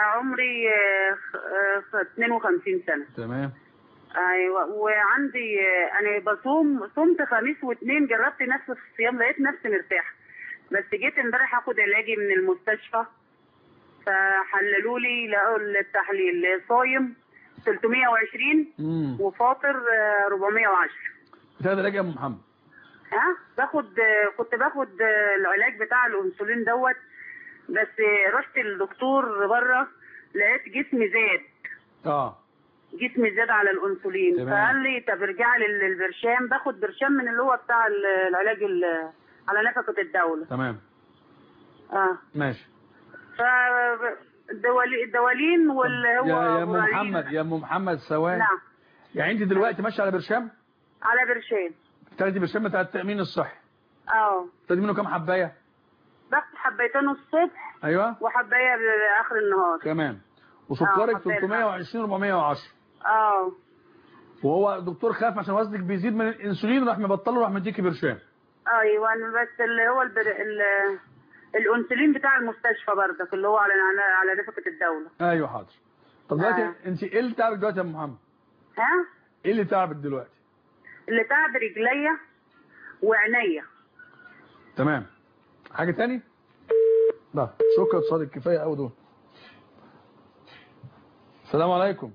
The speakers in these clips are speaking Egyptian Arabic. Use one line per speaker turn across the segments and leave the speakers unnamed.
عمري آه، خ- آه، 52 سنة
تمام
ايوه وعندي آه، انا بصوم صمت خميس واثنين جربت نفس الصيام لقيت نفسي مرتاحة بس جيت امبارح اخد علاجي من المستشفى فحللوا لي لقوا التحليل صايم 320
امم
وفاطر آه، 410
بتاخد علاج يا ام محمد
ها باخد آه، كنت باخد آه، العلاج بتاع الانسولين دوت بس آه، رحت للدكتور بره لقيت جسمي زاد
اه
جسمي زاد على الانسولين
تمام.
فقال لي طب ارجعي لل- للبرشام باخد برشام من اللي هو بتاع ال- العلاج ال- على نفقة الدولة
تمام
اه
ماشي
ف الدوالي- الدوالين واللي هو
يا يا ام
برالين.
محمد يا ام محمد ثواني
نعم
يعني انت دلوقتي ماشيه على برشام
على برشام
بتاخدي برشام بتاع التامين الصحي
اه
بتاخدي منه كام حبايه
باخد حبيتين الصبح
ايوه
وحبايه لاخر النهار
تمام وسكرك
آه، حباية
320 410
اه
وهو الدكتور خاف عشان وزنك بيزيد من الانسولين راح مبطله راح مديكي برشام
ايوه أنا بس اللي هو البر... ال... الانسولين بتاع المستشفى برضك اللي هو على على, على نفقه الدوله
ايوه حاضر طب دلوقتي
آه.
انت ايه اللي تعبك دلوقتي يا ام محمد
ها
ايه اللي تعبك دلوقتي
اللي تعب رجليا وعينيا
تمام حاجه تاني لا شكرا صادق كفايه قوي دول السلام عليكم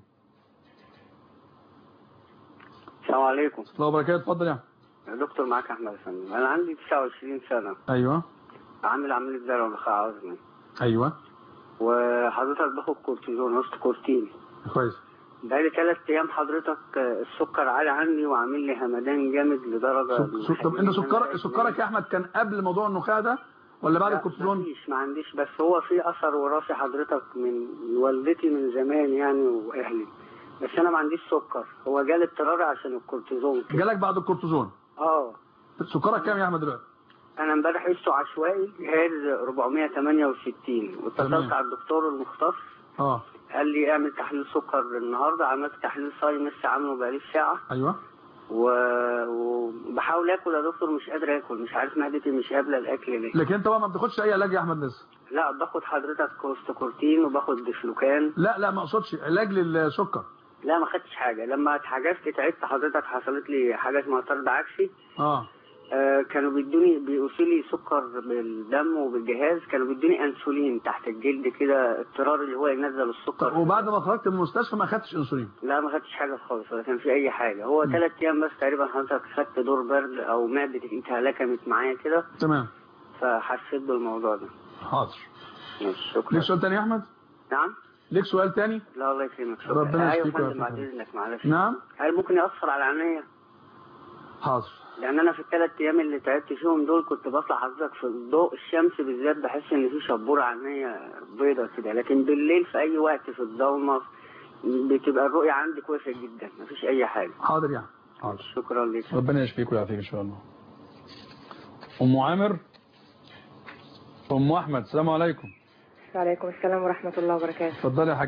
السلام عليكم
الله وبركاته اتفضل يا
يا دكتور معاك احمد يا فندم انا عندي 29 سنه
ايوه
عامل عمليه زرع ونخاع عظمي
ايوه
وحضرتك باخد كورتيزون وسط كورتين
كويس
بقالي ثلاث ايام حضرتك آه، السكر عالي عندي وعامل لي همدان جامد لدرجه
سك- سك- طب انت سكر سكرك يا احمد كان قبل موضوع النخاع ده ولا بعد
لا،
الكورتيزون
مفيش ما عنديش بس هو في اثر وراثي حضرتك من والدتي من زمان يعني واهلي بس انا ما عنديش سكر هو جالي اضطراري عشان الكورتيزون كده.
جالك بعد الكورتيزون
اه
سكرك كام يا احمد دلوقتي
انا امبارح قسته عشوائي جهاز 468 واتصلت
تمام.
على الدكتور المختص
اه
قال لي اعمل تحليل سكر النهارده عملت تحليل صايم لسه عامله بقالي ساعه
ايوه
و... وبحاول اكل يا دكتور مش قادر اكل مش عارف معدتي مش قابله الاكل ليه
لكن انت بقى ما بتاخدش اي علاج يا احمد لسه
لا باخد حضرتك كوستوكورتين وباخد ديفلوكان
لا لا ما اقصدش علاج للسكر
لا ما خدتش حاجه لما اتحجزت تعبت حضرتك حصلت لي حاجه اسمها طرد عكسي
اه
آه كانوا بيدوني بيقصوا لي سكر بالدم وبالجهاز كانوا بيدوني انسولين تحت الجلد كده اضطرار اللي هو ينزل السكر
طب وبعد ما خرجت من المستشفى ما خدتش انسولين
لا ما خدتش حاجه خالص ولا كان في اي حاجه هو ثلاث ايام بس تقريبا حضرتك خدت دور برد او معدتي اتهلكمت معايا كده
تمام
فحسيت بالموضوع ده
حاضر
ماشي شكرا
ليك سؤال تاني يا احمد
نعم
ليك سؤال تاني
لا الله يكرمك شكرا
ربنا
ايوه
يشفيك
يا فندم بعد
ويعافيك.
اذنك معلش
نعم
هل ممكن ياثر على عينيا
حاضر
لان انا في الثلاث ايام اللي تعبت فيهم دول كنت بطلع حضرتك في ضوء الشمس بالذات بحس ان في شبوره عينيا بيضه كده لكن بالليل في اي وقت في الضلمه بتبقى الرؤيه عندي كويسه جدا مفيش اي حاجه
حاضر يا أحمد. حاضر
شكرا لك
ربنا يشفيك ويعافيك ان شاء الله ام عامر ام احمد السلام عليكم
وعليكم السلام ورحمة الله وبركاته
اتفضلي يا حاج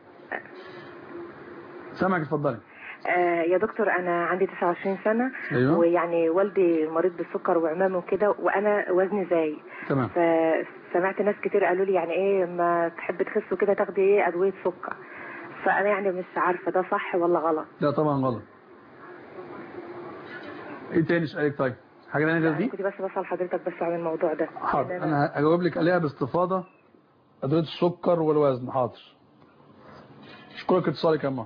سامعك اتفضلي
آه يا دكتور أنا عندي 29 سنة
أيوة.
ويعني والدي مريض بالسكر وعمامه وكده وأنا وزني زايد
تمام
فسمعت ناس كتير قالوا لي يعني إيه ما تحب تخس وكده تاخدي إيه أدوية سكر فأنا يعني مش عارفة ده صح ولا غلط
لا طبعا غلط ايه تاني سؤالك طيب حاجه تانية غير
يعني
دي
كنت بس بسأل حضرتك بس عن الموضوع ده
حاضر
لأن
انا هجاوب لك عليها باستفاضه ادويه السكر والوزن حاضر اشكرك اتصالك يا اما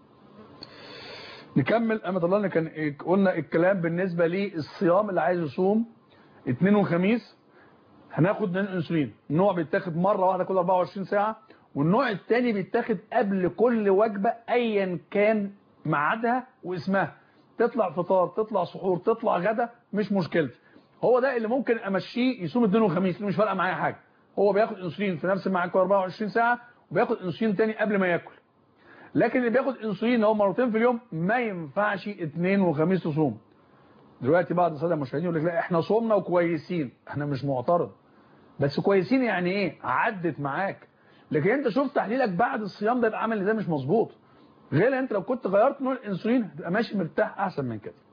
نكمل امة الله كان إيه؟ قلنا الكلام بالنسبه للصيام اللي عايز يصوم اثنين وخميس هناخد من الانسولين نوع بيتاخد مره واحده كل 24 ساعه والنوع الثاني بيتاخد قبل كل وجبه ايا كان ميعادها واسمها تطلع فطار تطلع سحور تطلع غدا مش مشكلتي هو ده اللي ممكن امشيه يصوم اثنين وخميس مش فارقه معايا حاجه هو بياخد انسولين في نفس الميعاد كل 24 ساعه وبياخد انسولين تاني قبل ما ياكل لكن اللي بياخد انسولين هو مرتين في اليوم ما ينفعش اثنين وخميس تصوم دلوقتي بعض الساده المشاهدين يقول لك لا احنا صومنا وكويسين احنا مش معترض بس كويسين يعني ايه عدت معاك لكن انت شوف تحليلك بعد الصيام ده يبقى عامل ازاي مش مظبوط غير انت لو كنت غيرت نوع الانسولين هتبقى ماشي مرتاح احسن من كده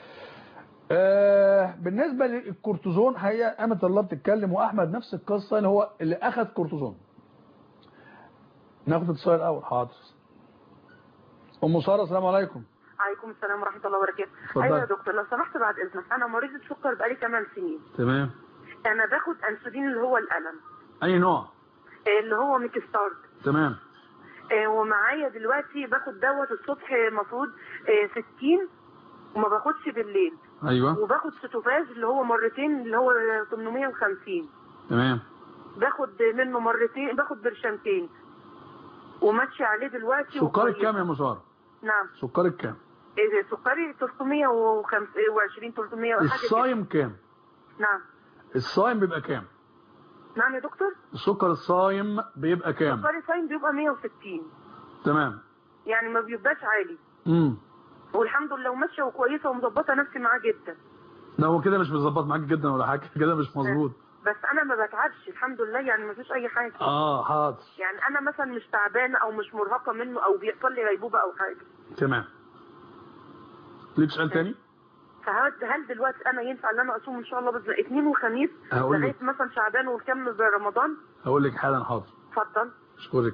آه بالنسبه للكورتيزون هي امه الله بتتكلم واحمد نفس القصه اللي هو اللي اخذ كورتيزون ناخد اتصال الاول حاضر ام ساره السلام عليكم
عليكم السلام ورحمه الله وبركاته
اتفضل.
ايوه يا دكتور لو سمحت بعد اذنك انا مريضه سكر بقالي 8 سنين
تمام
انا باخد انسولين اللي هو الالم
اي نوع
آه، اللي هو ميكستارد
تمام
آه، ومعايا دلوقتي باخد دوت الصبح المفروض آه، 60 وما باخدش بالليل
ايوه
وباخد ستوفاز اللي هو مرتين اللي هو 850
تمام
باخد منه مرتين باخد برشامتين وماشي عليه دلوقتي
سكرك
وكويس.
كام يا ام ساره
نعم
سكرك كام
إيه، سكري 325 300 وحاجه كده.
الصايم كام
نعم
الصايم بيبقى كام
نعم يا دكتور
السكر الصايم بيبقى كام
سكري صايم بيبقى 160
تمام
يعني ما بيبقاش عالي
امم
والحمد لله وماشيه وكويسه ومظبطه نفسي معاه جدا
لا هو كده مش مظبط معاك جدا ولا حاجه كده مش مظبوط
بس انا ما بتعبش الحمد لله يعني ما فيش اي حاجه
اه حاضر
يعني انا مثلا مش تعبانه او مش مرهقه منه او بيحصل لي غيبوبه او حاجه
تمام ليك سؤال تاني
فهل هل دلوقتي انا ينفع ان انا اصوم ان شاء الله باذن الله اثنين وخميس
هقول
لغايه
لك.
مثلا شعبان ونكمل برمضان
هقول لك حالا حاضر
اتفضل
اشكرك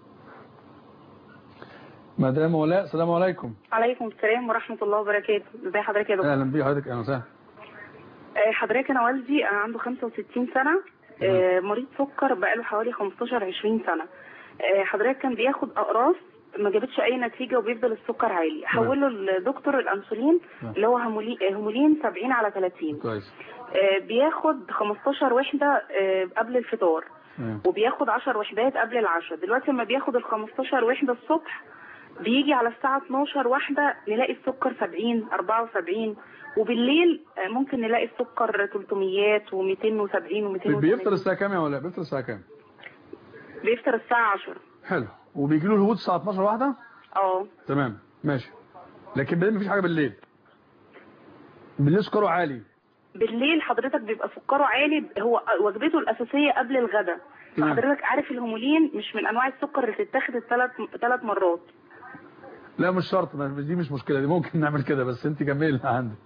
مدام ولاء السلام عليكم
عليكم السلام ورحمة الله وبركاته ازي حضرتك يا دكتور
اهلا بيك حضرتك اهلا وسهلا
آه، حضرتك انا والدي آه، عنده 65 سنة آه، مريض سكر بقاله حوالي 15 20 سنة آه، حضرتك كان بياخد اقراص ما جابتش اي نتيجة وبيفضل السكر عالي حوله الدكتور الانسولين
نعم.
اللي هو همولي- آه، همولين 70 على 30
كويس
آه، بياخد 15 وحدة آه، قبل الفطار
تمام.
وبياخد 10 وحدات قبل العشاء دلوقتي لما بياخد ال 15 وحدة الصبح بيجي على الساعة 12 واحدة نلاقي السكر 70 74 وبالليل آه، ممكن نلاقي السكر 300 و270 و280
بيفطر الساعه كام يا ولاء بيفطر الساعه كام
بيفطر الساعة 10
حلو وبيجي له الهبوط الساعه 12 واحده
اه
تمام ماشي لكن بالليل مفيش حاجه بالليل بالليل سكره عالي
بالليل حضرتك بيبقى سكره عالي هو وجبته الأساسية قبل الغداء
تمام.
حضرتك عارف الهمولين مش من أنواع السكر اللي تتاخد الثلاث ثلاث مرات
لا مش شرط ما- دي مش مشكله دي ممكن نعمل كده بس انت كملي اللي عندك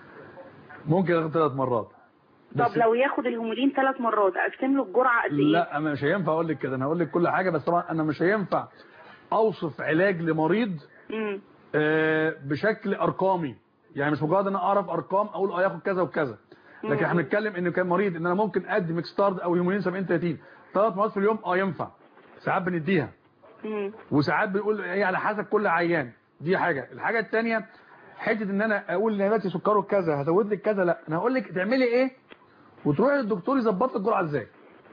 ممكن اخد ثلاث مرات
طب
بس-
لو ياخد الهمولين ثلاث مرات اقسم له الجرعه قد ايه
لا أنا مش هينفع اقول لك كده انا هقول لك كل حاجه بس طبعا انا مش هينفع اوصف علاج لمريض
امم
آه، بشكل ارقامي يعني مش مجرد ان انا اعرف ارقام اقول اه ياخد كذا وكذا لكن احنا بنتكلم انه كان مريض ان انا ممكن ادي ميكستارد او هيمولين 70 30 ثلاث مرات في اليوم اه ينفع ساعات بنديها
امم
وساعات بنقول هي على حسب كل عيان دي حاجه الحاجه الثانيه حته ان انا اقول دلوقتي سكره كذا هزود لك كذا لا انا هقول لك تعملي ايه وتروحي للدكتور يظبط لك الجرعه ازاي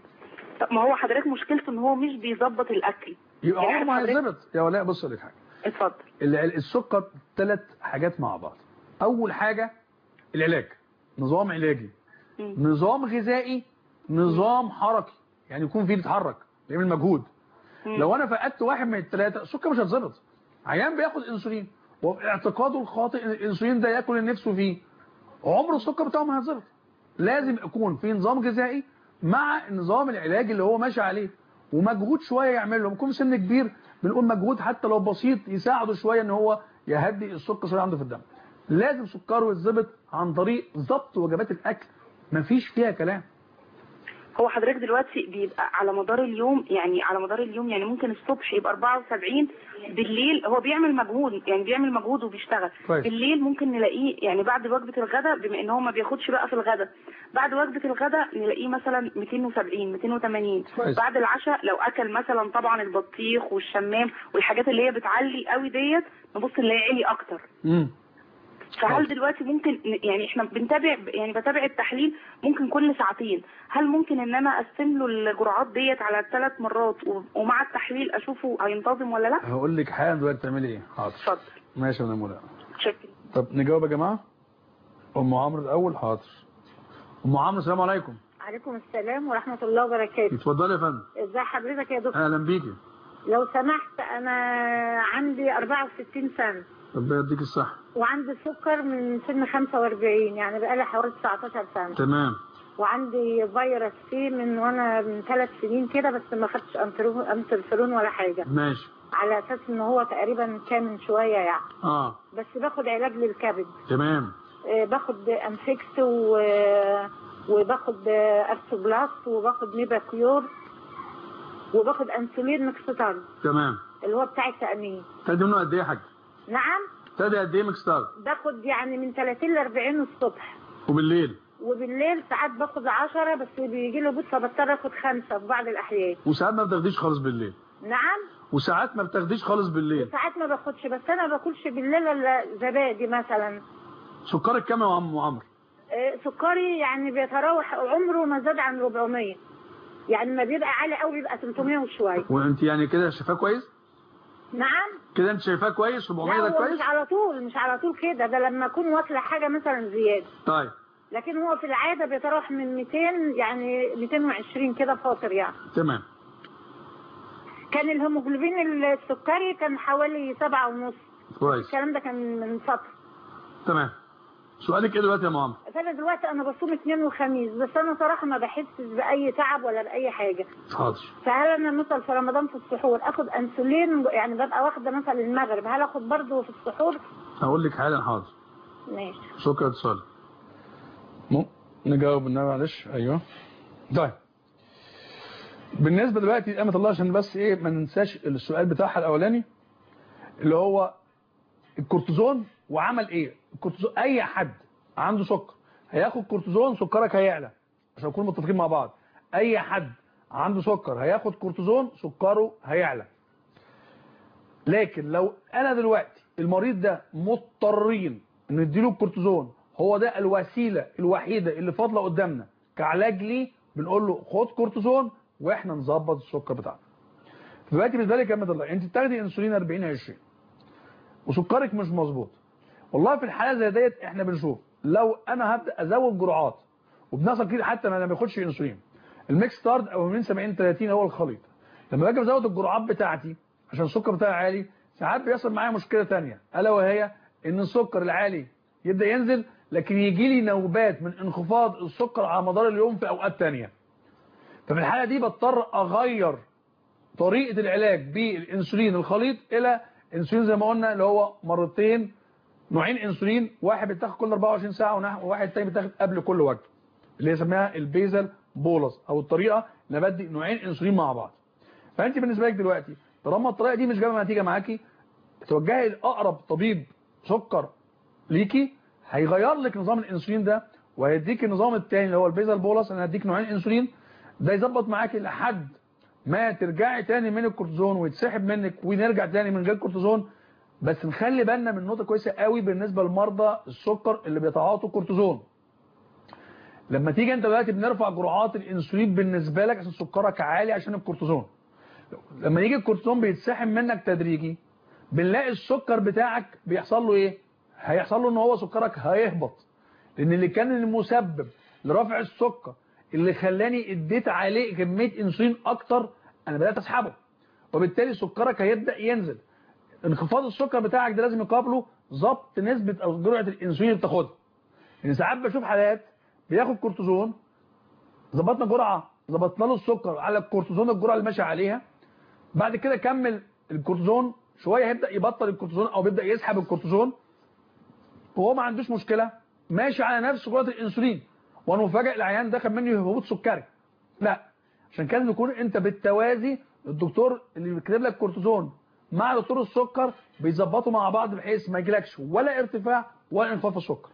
طب ما هو حضرتك مشكلته ان هو مش بيظبط الاكل
يبقى
يعني
عمره ما
حضرتك-
هيظبط يا ولاء بص لك حاجه
اتفضل
الع- السكر ثلاث حاجات مع بعض اول حاجه العلاج نظام علاجي
مم.
نظام غذائي نظام حركي يعني يكون فيه بيتحرك بيعمل مجهود
مم.
لو انا فقدت واحد من الثلاثه السكر مش هيتظبط عيان بياخد انسولين واعتقاده الخاطئ ان الانسولين ده ياكل اللي نفسه فيه عمر السكر بتاعه ما هيتظبط لازم يكون في نظام غذائي مع النظام العلاجي اللي هو ماشي عليه ومجهود شويه يعمله لما يكون سن كبير بنقول مجهود حتى لو بسيط يساعده شويه ان هو يهدي السكر شويه عنده في الدم لازم سكره يتظبط عن طريق ضبط وجبات الاكل مفيش فيها كلام
هو حضرتك دلوقتي بيبقى على مدار اليوم يعني على مدار اليوم يعني ممكن الصبح يبقى 74 بالليل هو بيعمل مجهود يعني بيعمل مجهود وبيشتغل
كويس.
بالليل ممكن نلاقيه يعني بعد وجبة الغداء بما ان هو ما بياخدش بقى في الغداء بعد وجبة الغداء نلاقيه مثلا 270 280
كويس.
بعد العشاء لو اكل مثلا طبعا البطيخ والشمام والحاجات اللي هي بتعلي قوي ديت نبص نلاقيه عالي اكتر
امم
فهل دلوقتي ممكن ن- يعني احنا بنتابع يعني بتابع التحليل ممكن كل ساعتين هل ممكن ان انا اقسم له الجرعات ديت على ثلاث مرات و- ومع التحليل اشوفه هينتظم ولا لا
هقول لك حالا دلوقتي تعملي ايه حاضر
اتفضل
ماشي يا مدام ولاء
شكرا
طب نجاوب يا جماعه ام عمرو الاول حاضر ام عمرو السلام عليكم
عليكم السلام ورحمة الله وبركاته
اتفضلي يا فندم
ازي حضرتك يا دكتور
اهلا بيكي
لو سمحت انا عندي 64 سنة
ربنا يديك الصحه
وعندي سكر من سن 45 يعني بقالي حوالي 19 سنة
تمام
وعندي فيروس سي من وانا من ثلاث سنين كده بس ما خدتش أنترو- انترفيرون ولا حاجة
ماشي
على اساس ان هو تقريبا كان من شوية يعني
اه
بس باخد علاج للكبد
تمام
آه، باخد انفكس و آه، وباخد آه، ارثوبلاست وباخد ميباكيور وباخد انسولين مكستار
تمام
اللي هو بتاع التامين
تدي منه قد ايه يا حاج
نعم
تدي قد ايه مكستار
باخد يعني من 30 ل 40 الصبح
وبالليل
وبالليل ساعات باخد 10 بس بيجي له بوت فبضطر اخد خمسه في بعض الاحيان
وساعات ما بتاخديش خالص بالليل
نعم
وساعات ما بتاخديش خالص بالليل
ساعات ما باخدش بس انا ما باكلش بالليل الا زبادي مثلا
سكرك كام يا عم عمرو
آه، سكري يعني بيتراوح عمره ما زاد عن 400 يعني ما بيبقى عالي قوي بيبقى 300 وشويه
وانت يعني كده شايفاه كويس
نعم
كده انت شايفاه كويس 400
لا
ده
هو
كويس
مش على طول مش على طول كده ده لما اكون واكله حاجه مثلا زياده
طيب
لكن هو في العاده بيتراوح من 200 يعني 220 كده فاطر يعني
تمام
كان الهيموجلوبين السكري كان حوالي سبعة ونص
كويس
الكلام ده كان من فتره
تمام سؤالك ايه دلوقتي يا معمر
فانا دلوقتي انا بصوم اثنين وخميس بس انا صراحه ما بحسش باي تعب ولا باي حاجه
حاضر
فهل انا مثلا في رمضان في السحور اخد انسولين يعني ببقى واخده مثلا المغرب هل اخد برضه في السحور
هقول لك حالا حاضر
ماشي
شكرا اتصال مو نجاوب النبي معلش ايوه طيب بالنسبه دلوقتي امة الله عشان بس ايه ما ننساش السؤال بتاعها الاولاني اللي هو الكورتيزون وعمل ايه الكورتيزون اي حد عنده سكر هياخد كورتيزون سكرك هيعلى عشان نكون متفقين مع بعض اي حد عنده سكر هياخد كورتيزون سكره هيعلى لكن لو انا دلوقتي المريض ده مضطرين ان نديله الكورتيزون هو ده الوسيله الوحيده اللي فاضله قدامنا كعلاج ليه بنقول له خد كورتيزون واحنا نظبط السكر بتاعك دلوقتي بالنسبه لك يا امه الله انت بتاخدي انسولين 40 20 وسكرك مش مظبوط والله في الحاله زي ديت احنا بنشوف لو انا هبدا ازود جرعات وبنحصل كتير حتى ما انا ما باخدش انسولين الميكس ستارت او من 70 30 هو الخليط لما باجي ازود الجرعات بتاعتي عشان السكر بتاعي عالي ساعات بيحصل معايا مشكله ثانيه الا وهي ان السكر العالي يبدا ينزل لكن يجي لي نوبات من انخفاض السكر على مدار اليوم في اوقات ثانيه ففي الحاله دي بضطر اغير طريقه العلاج بالانسولين الخليط الى انسولين زي ما قلنا اللي هو مرتين نوعين انسولين واحد بيتاخد كل 24 ساعه وواحد تاني بيتاخد قبل كل وجبه اللي اسمها البيزل بولس او الطريقه اللي بدي نوعين انسولين مع بعض فانت بالنسبه لك دلوقتي طالما الطريقه دي مش جايبه نتيجه معاكي توجهي لاقرب طبيب سكر ليكي هيغير لك نظام الانسولين ده وهيديك النظام الثاني اللي هو البيزل بولس انا هديك نوعين انسولين ده يظبط معاكي لحد ما ترجعي تاني من الكورتيزون ويتسحب منك ونرجع تاني من غير كورتيزون بس نخلي بالنا من نقطه كويسه قوي بالنسبه لمرضى السكر اللي بيتعاطوا كورتيزون لما تيجي انت دلوقتي بنرفع جرعات الانسولين بالنسبه لك عشان سكرك عالي عشان الكورتيزون لما يجي الكورتيزون بيتسحب منك تدريجي بنلاقي السكر بتاعك بيحصل له ايه هيحصل له ان هو سكرك هيهبط لان اللي كان المسبب لرفع السكر اللي خلاني اديت عليه كميه انسولين اكتر انا بدات اسحبه وبالتالي سكرك هيبدا ينزل انخفاض السكر بتاعك ده لازم يقابله ضبط نسبه او جرعه الانسولين اللي بتاخدها لان ساعات بشوف حالات بياخد كورتيزون ظبطنا جرعه ظبطنا له السكر على الكورتيزون الجرعه اللي ماشي عليها بعد كده كمل الكورتيزون شويه هيبدا يبطل الكورتيزون او بيبدا يسحب الكورتيزون وهو ما عندوش مشكله ماشي على نفس جرعه الانسولين وانا مفاجئ العيان ده خد مني هبوط سكري لا عشان كده يكون انت بالتوازي الدكتور اللي بيكتب لك كورتيزون مع دكتور السكر بيظبطوا مع بعض بحيث ما يجيلكش ولا ارتفاع ولا انخفاض في السكر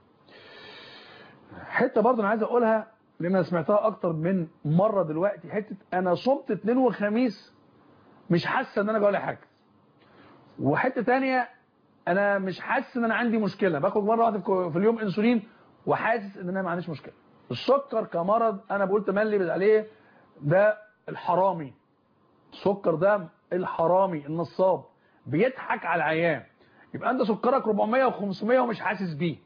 حته برضه انا عايز اقولها لان انا سمعتها اكتر من مره دلوقتي حته انا صمت اثنين وخميس مش حاسه ان انا جوالي حاجه وحته ثانيه انا مش حاسس ان انا عندي مشكله باخد مره واحده في اليوم انسولين وحاسس ان انا ما عنديش مشكله السكر كمرض انا بقول تملي عليه ده الحرامي السكر ده الحرامي النصاب بيضحك على العيان يبقى انت سكرك 400 و500 ومش حاسس بيه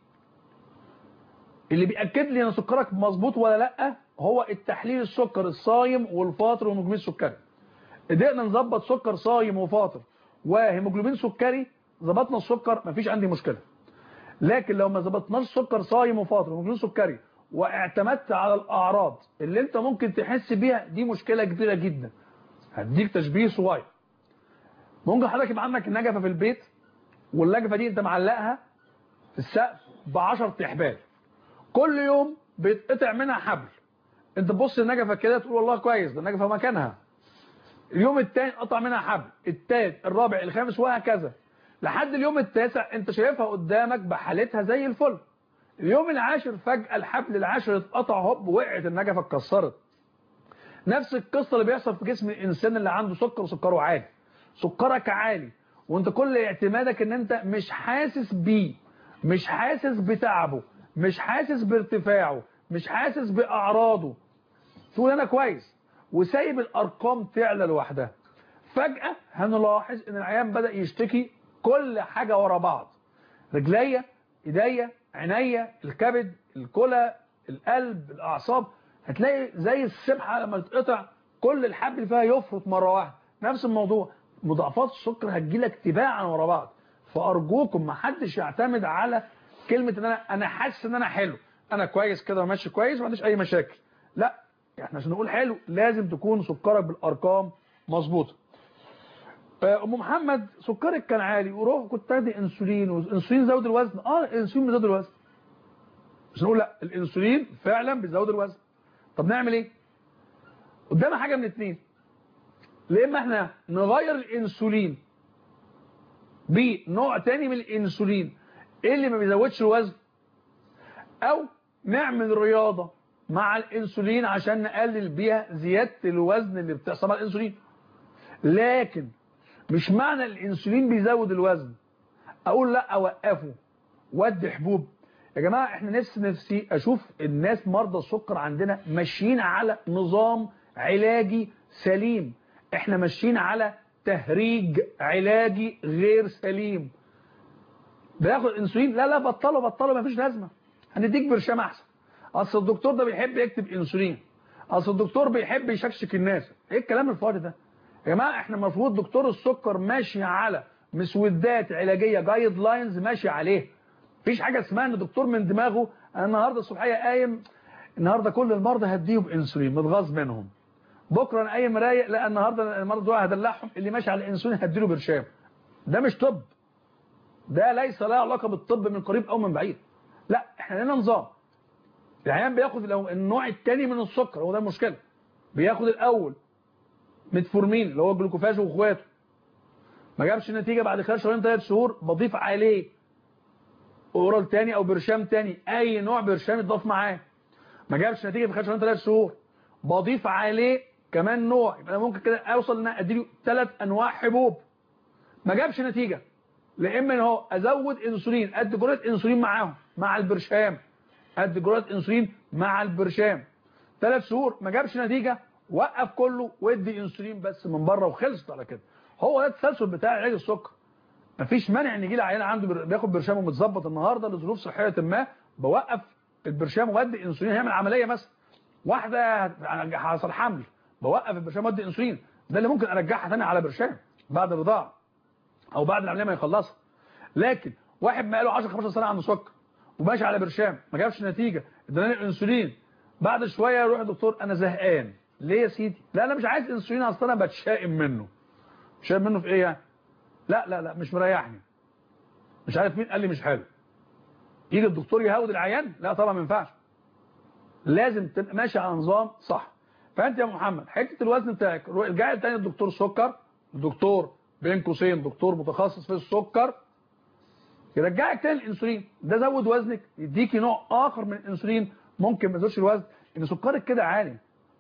اللي بيأكد لي ان سكرك مظبوط ولا لا هو التحليل السكر الصايم والفاطر والهيموجلوبين السكري قدرنا نظبط سكر صايم وفاطر وهيموجلوبين سكري ظبطنا السكر مفيش عندي مشكله لكن لو ما ظبطناش سكر صايم وفاطر وهيموجلوبين سكري واعتمدت على الاعراض اللي انت ممكن تحس بيها دي مشكله كبيره جدا هديك تشبيه صغير ممكن حضرتك يبقى عندك نجفه في البيت والنجفه دي انت معلقها في السقف ب 10 احبال كل يوم بيتقطع منها حبل انت تبص النجفه كده تقول والله كويس ده النجفه مكانها اليوم الثاني قطع منها حبل الثالث الرابع الخامس وهكذا لحد اليوم التاسع انت شايفها قدامك بحالتها زي الفل اليوم العاشر فجأة الحبل العاشر اتقطع هوب وقعت النجفة اتكسرت نفس القصة اللي بيحصل في جسم الإنسان اللي عنده سكر وسكره عالي سكرك عالي وانت كل اعتمادك ان انت مش حاسس بيه مش حاسس بتعبه مش حاسس بارتفاعه مش حاسس بأعراضه تقول انا كويس وسايب الارقام تعلى لوحدها فجأة هنلاحظ ان العيان بدأ يشتكي كل حاجة ورا بعض رجليا ايديا عينيا الكبد الكلى القلب الاعصاب هتلاقي زي السبحة لما تتقطع كل الحبل فيها يفرط مرة واحدة نفس الموضوع مضاعفات السكر هتجيلك تباعا ورا بعض فارجوكم ما حدش يعتمد على كلمة ان انا انا حاسس ان انا حلو انا كويس كده وماشي كويس ما عنديش اي مشاكل لا احنا عشان نقول حلو لازم تكون سكرك بالارقام مظبوطه ام محمد سكرك كان عالي وروح كنت تاخدي انسولين والانسولين زود الوزن اه الانسولين بيزود الوزن مش نقول لا الانسولين فعلا بيزود الوزن طب نعمل ايه قدامنا حاجه من اتنين يا اما احنا نغير الانسولين بنوع تاني من الانسولين ايه اللي ما بيزودش الوزن او نعمل رياضه مع الانسولين عشان نقلل بيها زياده الوزن اللي بتحصل مع الانسولين لكن مش معنى الانسولين بيزود الوزن اقول لا اوقفه ودي حبوب يا جماعه احنا نفسي نفسي اشوف الناس مرضى السكر عندنا ماشيين على نظام علاجي سليم احنا ماشيين على تهريج علاجي غير سليم بياخد انسولين لا لا بطله بطله مفيش لازمه هنديك برشام احسن اصل الدكتور ده بيحب يكتب انسولين اصل الدكتور بيحب يشكشك الناس ايه الكلام الفاضي ده يا جماعه احنا المفروض دكتور السكر ماشي على مسودات علاجيه جايد لاينز ماشي عليه مفيش حاجه اسمها ان دكتور من دماغه انا النهارده الصبحيه قايم النهارده كل المرضى هديهم انسولين متغاظ منهم بكره انا قايم رايق لا النهارده المرضى دول هدلعهم اللي ماشي على الانسولين هديله برشام ده مش طب ده ليس له علاقه بالطب من قريب او من بعيد لا احنا لنا نظام العيان بياخد النوع الثاني من السكر هو ده المشكله بياخد الاول ميتفورمين اللي هو الجلوكوفاج واخواته ما جابش نتيجه بعد خلال شهرين ثلاث شهور بضيف عليه اورال تاني او برشام تاني اي نوع برشام يتضاف معاه ما جابش نتيجه في خلال شهرين ثلاث شهور بضيف عليه كمان نوع يبقى انا ممكن كده اوصل ان اديله ثلاث انواع حبوب ما جابش نتيجه لا اما ان هو ازود انسولين قد جرعه انسولين معاهم مع البرشام قد جرعه انسولين مع البرشام ثلاث شهور ما جابش نتيجه وقف كله وادي انسولين بس من بره وخلصت على كده هو ده التسلسل بتاع علاج السكر مفيش مانع ان يجي لي عيان عنده بياخد برشام ومتظبط النهارده لظروف صحيه ما بوقف البرشام وادي انسولين هيعمل عمليه مثلا واحده حصل حمل بوقف البرشام وادي انسولين ده اللي ممكن ارجعها ثاني على برشام بعد الرضاعه او بعد العمليه ما يخلصها لكن واحد ما له 10 15 سنه عنده سكر وماشي على برشام ما جابش نتيجه اداني الانسولين بعد شويه يروح الدكتور انا زهقان ليه يا سيدي لا انا مش عايز انسولين اصلا انا بتشائم منه شائم منه في ايه يعني لا لا لا مش مريحني مش عارف مين قال لي مش حلو يجي الدكتور يهود العيان لا طبعا ما ينفعش لازم تبقى ماشي على نظام صح فانت يا محمد حته الوزن بتاعك ارجع تاني للدكتور سكر الدكتور بين قوسين دكتور متخصص في السكر يرجعك تاني الانسولين ده زود وزنك يديكي نوع اخر من الانسولين ممكن ما يزودش الوزن ان سكرك كده عالي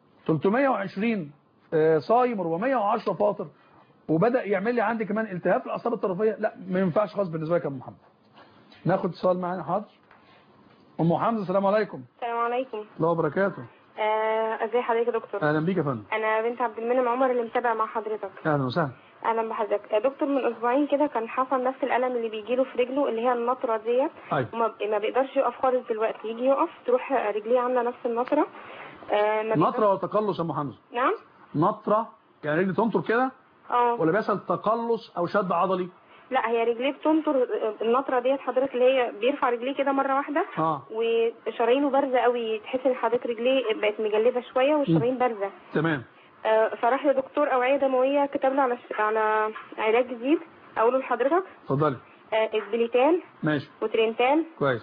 320 صايم 410 فاطر وبدا يعمل لي عندي كمان التهاب في الاعصاب الطرفيه لا ما ينفعش خالص بالنسبه لك يا ام محمد ناخد اتصال معانا حاضر ام حمزه السلام عليكم
السلام عليكم
الله وبركاته
آه، ازي حضرتك يا دكتور
اهلا بيك يا فندم
انا بنت عبد المنعم عمر اللي متابعه مع حضرتك
اهلا وسهلا
اهلا بحضرتك يا دكتور من اسبوعين كده كان حصل نفس الالم اللي بيجيله في رجله اللي هي النطره ديت
أيوة.
وما ما بيقدرش يقف خالص دلوقتي يجي يقف تروح رجليه عامله نفس النطره آه ما
نطره
بيقدرش-
ولا تقلص يا ام حمزه
نعم
نطره يعني رجلي تنطر كده
اه
ولا بيحصل تقلص او شد عضلي
لا هي رجليه بتنطر آه، النطره ديت حضرتك اللي هي بيرفع رجليه كده مره واحده
اه
وشرايينه بارزه قوي تحس ان حضرتك رجليه بقت مجلبه شويه والشرايين بارزه
تمام
آه، فراح لدكتور اوعيه دمويه كتب له على على علاج جديد اقوله لحضرتك
اتفضلي
آه، اسبليتال
ماشي
وترينتال
كويس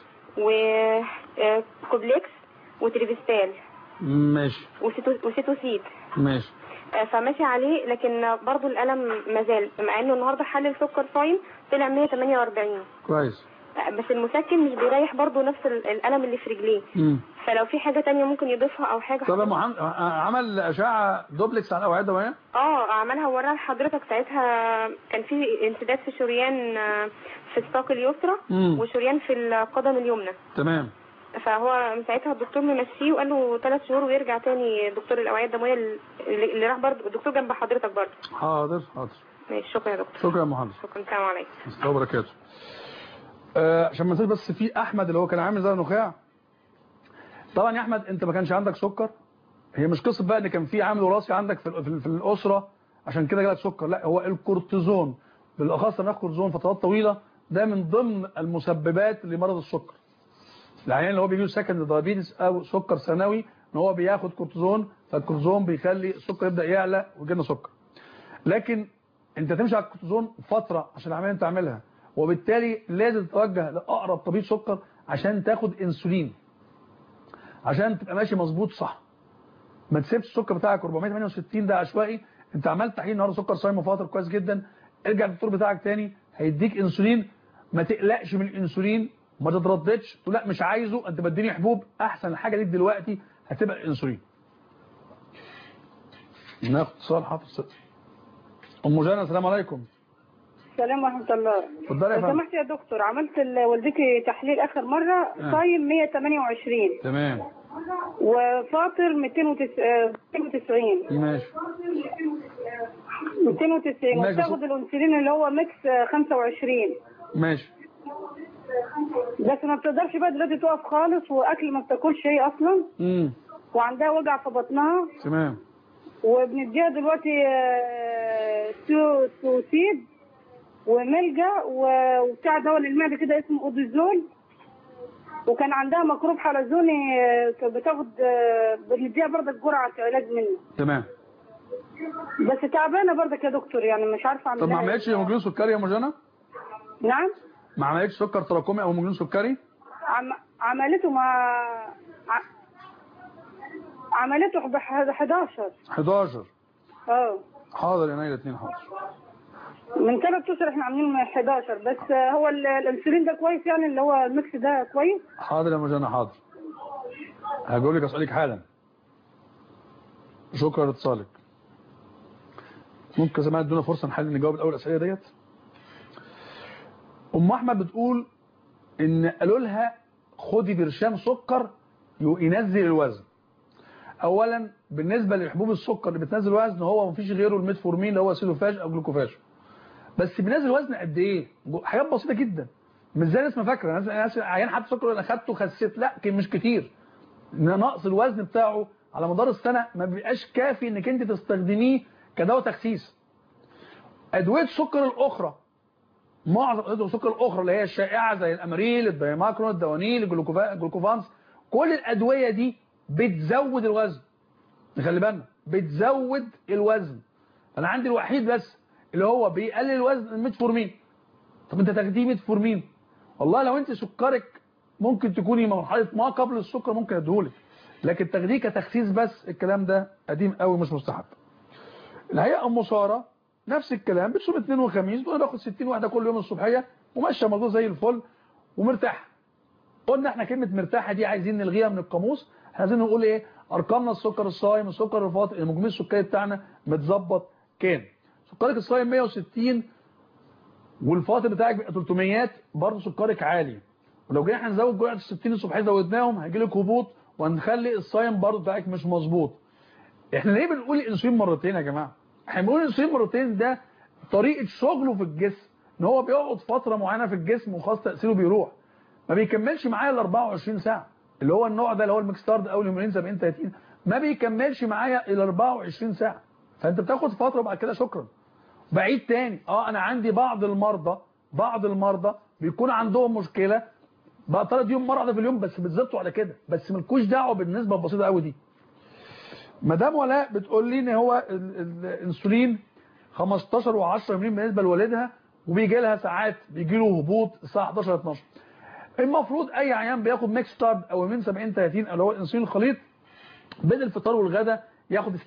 وكوبليكس وتريفستال
ماشي
وسيتو- وسيتوسيد
ماشي
آه، فماشي عليه لكن برضو الالم مازال مع انه النهارده حلل سكر صايم طلع 148
كويس
آه، بس المسكن مش بيريح برضو نفس ال- الالم اللي في رجليه
امم
فلو في حاجه تانية ممكن يضيفها او حاجه
طب يا محمد عمل اشعه دوبلكس على الاوعيه الدمويه
اه عملها وراها لحضرتك ساعتها كان في انسداد في شريان آه، في الساق اليسرى
مم.
وشريان في القدم اليمنى
تمام
فهو من ساعتها الدكتور ممشيه وقال له ثلاث شهور ويرجع تاني دكتور الاوعيه الدمويه اللي اللي راح برضه الدكتور جنب حضرتك برضه
حاضر حاضر
ماشي شكرا يا دكتور
شكرا يا محمد
شكرا السلام عليكم
السلام عليكم وبركاته آه، عشان ما ننساش بس في احمد اللي هو كان عامل زي النخاع طبعا يا احمد انت ما كانش عندك سكر هي مش قصه بقى ان كان في عامل وراثي عندك في, ال- في, ال- في الاسره عشان كده جالك سكر لا هو الكورتيزون بالاخص لما ياخد كورتيزون فترات طويله ده من ضمن المسببات لمرض السكر العيان اللي هو بيجي له سكند دايابيتس او سكر ثانوي ان هو بياخد كورتيزون فالكورتيزون بيخلي السكر يبدا يعلى ويجينا سكر لكن انت تمشي على الكورتيزون فتره عشان العمليه انت تعملها وبالتالي لازم تتوجه لاقرب طبيب سكر عشان تاخد انسولين عشان تبقى ماشي مظبوط صح ما تسيبش السكر بتاعك 468 ده عشوائي انت عملت تحليل النهارده سكر صايم وفاطر كويس جدا ارجع للدكتور بتاعك تاني هيديك انسولين ما تقلقش من الانسولين ما تترددش تقول لا مش عايزه انت بديني حبوب احسن حاجه ليك دلوقتي هتبقى الانسولين ناخد اتصال حاضر ام جانا السلام عليكم
السلام ورحمة الله
اتفضلي يا
لو
فندم
سمحت يا دكتور عملت لوالدتي تحليل آخر مرة
آه.
صايم 128
تمام
وفاطر 290
ماشي
290
ماشي.
وبتاخد الانسولين اللي هو ميكس آه، 25
ماشي
بس ما بتقدرش بقى دلوقتي تقف خالص واكل ما بتاكلش هي اصلا
امم
وعندها وجع في بطنها
تمام
وبنديها دلوقتي آه، سو سوسيد وملجا و- وبتاع دواء للمعده كده اسمه اوديزول وكان عندها مكروب حلزوني آه، كانت بتاخد آه، بنديها برضك جرعه علاج منه
تمام
بس تعبانه برضك يا دكتور يعني مش عارفه اعمل
طب ما
لها إيه.
عملتش هيموجلوبين سكري يا ام جانا
نعم
ما عملتش سكر تراكمي او هيموجلوبين سكري
عم... عملته مع ع... عملته ب 11
11
اه
حاضر يا نايل الاثنين حاضر
من ثلاث اشهر احنا عاملين 11 بس آه، هو ال- الانسولين ده كويس يعني اللي هو الميكس ده كويس
حاضر يا ام جانا حاضر هجاوب لك اسالك حالا شكرا لاتصالك ممكن زمان ادونا فرصه نحل نجاوب الاول الاسئله ديت ام احمد بتقول ان قالوا لها خدي برشام سكر ينزل الوزن اولا بالنسبه لحبوب السكر اللي بتنزل وزن هو مفيش غيره الميتفورمين اللي هو سيلوفاج او جلوكوفاج بس بينزل وزن قد ايه حاجات بسيطه جدا مش زي الناس ما فاكره ناس ناس عيان حد سكر انا خدته خسيت لا كان مش كتير ان نقص الوزن بتاعه على مدار السنه ما بيبقاش كافي انك انت تستخدميه كدواء تخسيس ادويه السكر الاخرى معظم ادويه السكر الاخرى اللي هي الشائعه زي الاماريل الدايماكرون الدوانيل الجلوكوفا- الجلوكوفانس كل الادويه دي بتزود الوزن نخلي بالنا بتزود الوزن انا عندي الوحيد بس اللي هو بيقلل الوزن الميتفورمين طب انت تاخديه ميتفورمين والله لو انت سكرك ممكن تكوني مرحله ما قبل السكر ممكن اديهولك لكن تاخديه كتخسيس بس الكلام ده قديم قوي مش مستحب الحقيقه ام ساره نفس الكلام بتصوم اثنين وخميس وانا باخد 60 واحده كل يوم الصبحيه وماشيه الموضوع زي الفل ومرتاح قلنا احنا كلمه مرتاحه دي عايزين نلغيها من القاموس احنا عايزين نقول ايه ارقامنا السكر الصايم السكر الفاطر المجموع السكري بتاعنا متظبط كام سكرك الصايم 160 والفاطر بتاعك بيبقى 300 برضه سكرك عالي ولو جينا احنا نزود جرعه ال 60 الصبحيه زودناهم هيجي لك هبوط وهنخلي الصايم برضه بتاعك مش مظبوط احنا ليه بنقول الانسولين مرتين يا جماعه احنا بنقول الانسولين مرتين ده طريقه شغله في الجسم ان هو بيقعد فتره معينه في الجسم وخلاص تاثيره بيروح ما بيكملش معايا ال 24 ساعه اللي هو النوع ده اللي هو الميكستارد او الهيمولين 70 30 ما بيكملش معايا ال 24 ساعه فانت بتاخد فتره وبعد كده شكرا بعيد تاني اه انا عندي بعض المرضى بعض المرضى بيكون عندهم مشكله بقى ثلاث يوم مره واحده في اليوم بس بتزبطوا على كده بس مالكوش دعوه بالنسبه البسيطه قوي دي مدام ولاء بتقول لي ان هو ال- ال- الانسولين 15 و10 مليون بالنسبه لوالدها وبيجي لها ساعات بيجي له هبوط الساعه 11 12 المفروض اي عيان بياخد ميكس ستارد او من 70 30 اللي هو الانسولين الخليط بين الفطار والغداء ياخد سناك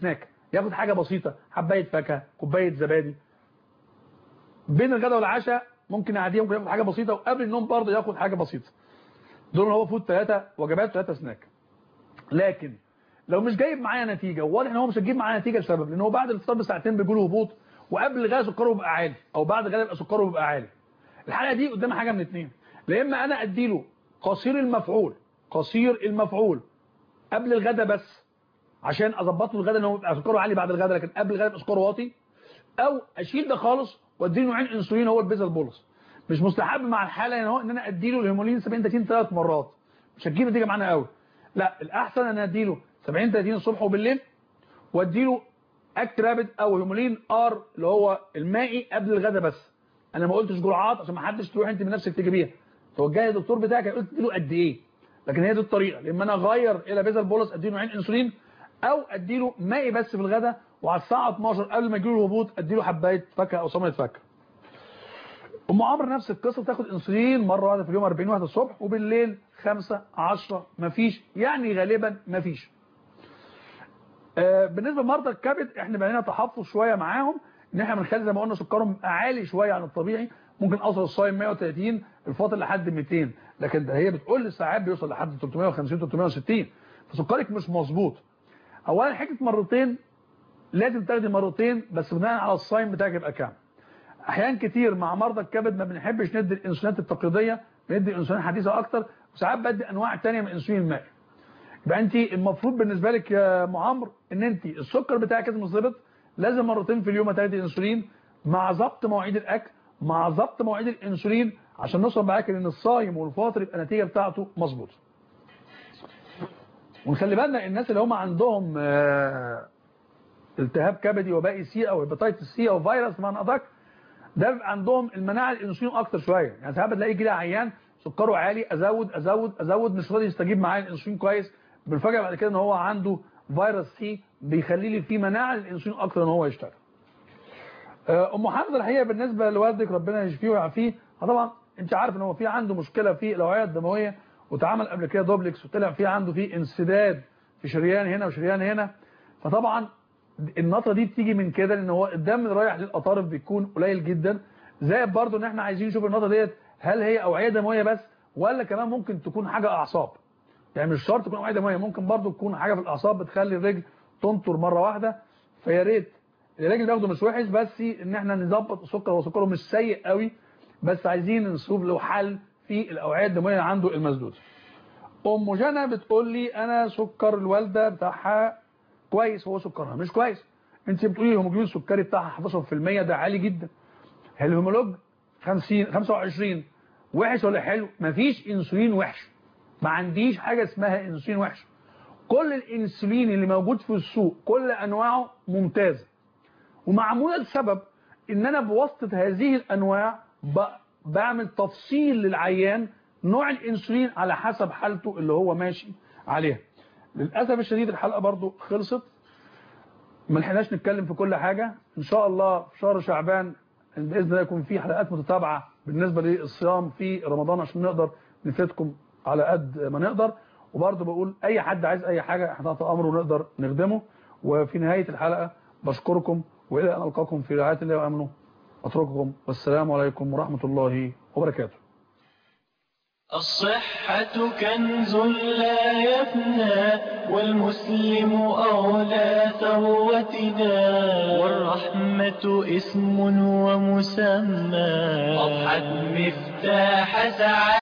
ياخد حاجه بسيطه حبايه فاكهه كوبايه زبادي بين الغداء والعشاء ممكن يعديه ممكن ياخد حاجه بسيطه وقبل النوم برضه ياخد حاجه بسيطه دول هو فوت ثلاثه وجبات ثلاثه سناك لكن لو مش جايب معايا نتيجه وواضح ان هو مش هتجيب معايا نتيجه لسبب لان هو بعد الفطار بساعتين بيجي له هبوط وقبل الغداء سكره بيبقى عالي او بعد الغداء بيبقى سكره بيبقى عالي الحلقه دي قدامها حاجه من اتنين لا اما انا اديله قصير المفعول قصير المفعول قبل الغداء بس عشان اظبط له الغداء ان هو يبقى سكره عالي بعد الغداء لكن قبل الغداء يبقى سكره واطي او اشيل ده خالص واديله نوعين انسولين هو البيزل بولس مش مستحب مع الحاله ان هو ان انا اديله الهيمولين 70 30 ثلاث مرات مش هتجيب نتيجه معانا قوي لا الاحسن ان انا اديله 70 30 الصبح وبالليل واديله اكت رابد او هيمولين ار اللي هو المائي قبل الغداء بس انا ما قلتش جرعات عشان ما حدش تروح انت من نفسك تجيبيها توجهي للدكتور بتاعك هيقول تديله قد ايه لكن هي دي الطريقه لما انا اغير الى بيزل بولس اديله نوعين انسولين او اديله مائي بس في الغداء وعلى الساعه 12 قبل ما يجيله الهبوط اديله حبايه فاكهه او ثمره فاكهه ام عمرو نفس القصه تاخد انسولين مره واحده في اليوم 40 واحده الصبح وبالليل 5 10 مفيش يعني غالبا مفيش آه بالنسبه لمرضى الكبد احنا بقى لنا تحفظ شويه معاهم ان احنا بنخلي زي ما قلنا سكرهم عالي شويه عن الطبيعي ممكن اوصل الصايم 130 الفاطر لحد 200 لكن ده هي بتقول ساعات بيوصل لحد 350 360 فسكرك مش مظبوط اولا حكه مرتين لازم تاخدي مرتين بس بناء على الصايم بتاعك يبقى كام احيان كتير مع مرضى الكبد ما بنحبش ندي الانسولينات التقليديه بندي انسولين حديثه اكتر وساعات بدي انواع ثانيه من الانسولين المائي يبقى انت المفروض بالنسبه لك يا ام عمرو ان انت السكر بتاعك لازم يظبط لازم مرتين في اليوم تاخدي انسولين مع ضبط مواعيد الاكل مع ضبط مواعيد الانسولين عشان نوصل معاك ان الصايم والفاطر يبقى النتيجه بتاعته مظبوطه ونخلي بالنا الناس اللي هم عندهم آه التهاب كبدي وبائي سي او هيباتيتس سي او فيروس ما ادراك ده بيبقى عندهم المناعه الانسولين اكتر شويه يعني ساعات بتلاقي كده عيان سكره عالي ازود ازود ازود مش راضي يستجيب معايا الانسولين كويس بالفجاه بعد كده ان هو عنده فيروس سي بيخلي لي في مناعه للانسولين اكتر ان هو يشتغل ام حمزه الحقيقه بالنسبه لوالدك ربنا يشفيه ويعافيه طبعا انت عارف ان هو في عنده مشكله في الاوعيه الدمويه واتعمل قبل كده دوبلكس وطلع في عنده في انسداد في شريان هنا وشريان هنا فطبعا النطره دي بتيجي من كده لان هو الدم اللي رايح للاطارف بيكون قليل جدا زائد برضو ان احنا عايزين نشوف النطره ديت هل هي اوعيه دمويه بس ولا كمان ممكن تكون حاجه اعصاب يعني مش شرط تكون اوعيه دمويه ممكن برضو تكون حاجه في الاعصاب بتخلي الرجل تنطر مره واحده فيا ريت الراجل بياخده مش وحش بس ان احنا نظبط السكر هو سكره مش سيء قوي بس عايزين نشوف له حل في الاوعيه الدمويه اللي عنده المسدوده ام جنى بتقول لي انا سكر الوالده بتاعها كويس هو سكرها مش كويس انت بتقولي الهيموجلوبين السكري بتاعها 11% ده عالي جدا الهيمولوج 50 25 وحش ولا حلو مفيش انسولين وحش ما عنديش حاجه اسمها انسولين وحش كل الانسولين اللي موجود في السوق كل انواعه ممتازه ومعموله لسبب ان انا بواسطه هذه الانواع بعمل تفصيل للعيان نوع الانسولين على حسب حالته اللي هو ماشي عليها للاسف الشديد الحلقه برضو خلصت ما لحقناش نتكلم في كل حاجه ان شاء الله في شهر شعبان باذن الله يكون في حلقات متتابعه بالنسبه للصيام في رمضان عشان نقدر نفيدكم على قد ما نقدر وبرضه بقول اي حد عايز اي حاجه احنا تحت امره ونقدر نخدمه وفي نهايه الحلقه بشكركم والى ان القاكم في رعايه الله وامنه اترككم والسلام عليكم ورحمه الله وبركاته
الصحة كنز لا يفنى والمسلم أولى ثروتنا والرحمة اسم ومسمى أضحت مفتاح سعادة